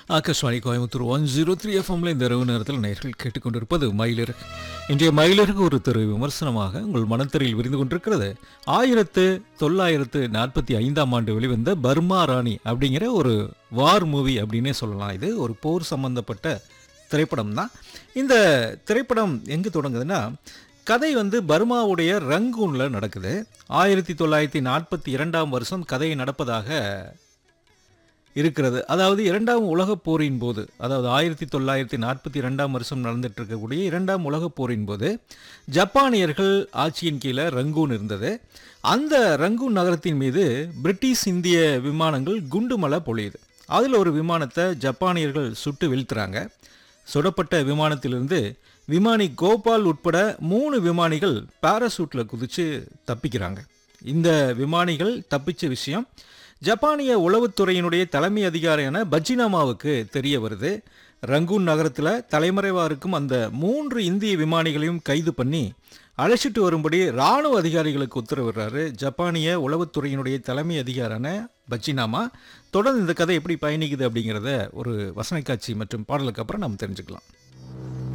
Akashvani Coimbatore one zero three எஃப்எம்ல இந்த இரவு நேரத்தில் நேர்கள் கேட்டுக்கொண்டிருப்பது மயிலிறகு இன்றைய மயிலிறகு ஒரு திரு விமர்சனமாக உங்கள் மனத்திரையில் விரிந்து கொண்டிருக்கிறது ஆயிரத்து தொள்ளாயிரத்து நாற்பத்தி ஐந்தாம் ஆண்டு வெளிவந்த பர்மா ராணி அப்படிங்கிற ஒரு வார் மூவி அப்படின்னே சொல்லலாம் இது ஒரு போர் சம்பந்தப்பட்ட திரைப்படம் தான் இந்த திரைப்படம் எங்கே தொடங்குதுன்னா கதை வந்து பர்மாவுடைய ரங்கூனில் நடக்குது ஆயிரத்தி தொள்ளாயிரத்தி நாற்பத்தி இரண்டாம் வருஷம் கதை நடப்பதாக இருக்கிறது அதாவது இரண்டாம் உலகப் போரின் போது அதாவது ஆயிரத்தி தொள்ளாயிரத்தி நாற்பத்தி இரண்டாம் வருஷம் நடந்துட்டு இருக்கக்கூடிய இரண்டாம் உலகப் போரின் போது ஜப்பானியர்கள் ஆட்சியின் கீழே ரங்கூன் இருந்தது அந்த ரங்கூன் நகரத்தின் மீது பிரிட்டிஷ் இந்திய விமானங்கள் குண்டுமலை பொழியுது அதில் ஒரு விமானத்தை ஜப்பானியர்கள் சுட்டு வீழ்த்துறாங்க சுடப்பட்ட விமானத்திலிருந்து விமானி கோபால் உட்பட மூணு விமானிகள் பாராசூட்டில் குதிச்சு தப்பிக்கிறாங்க இந்த விமானிகள் தப்பிச்ச விஷயம் ஜப்பானிய உளவுத்துறையினுடைய தலைமை அதிகாரியான பஜினாமாவுக்கு தெரிய வருது ரங்கூன் நகரத்தில் தலைமறைவாக இருக்கும் அந்த மூன்று இந்திய விமானிகளையும் கைது பண்ணி அழைச்சிட்டு வரும்படி இராணுவ அதிகாரிகளுக்கு உத்தரவிடுறாரு ஜப்பானிய உளவுத்துறையினுடைய தலைமை அதிகாரான பச்சினாமா தொடர்ந்து இந்த கதை எப்படி பயணிக்குது அப்படிங்கிறத ஒரு வசன காட்சி மற்றும் பாடலுக்கு அப்புறம் நாம் தெரிஞ்சுக்கலாம்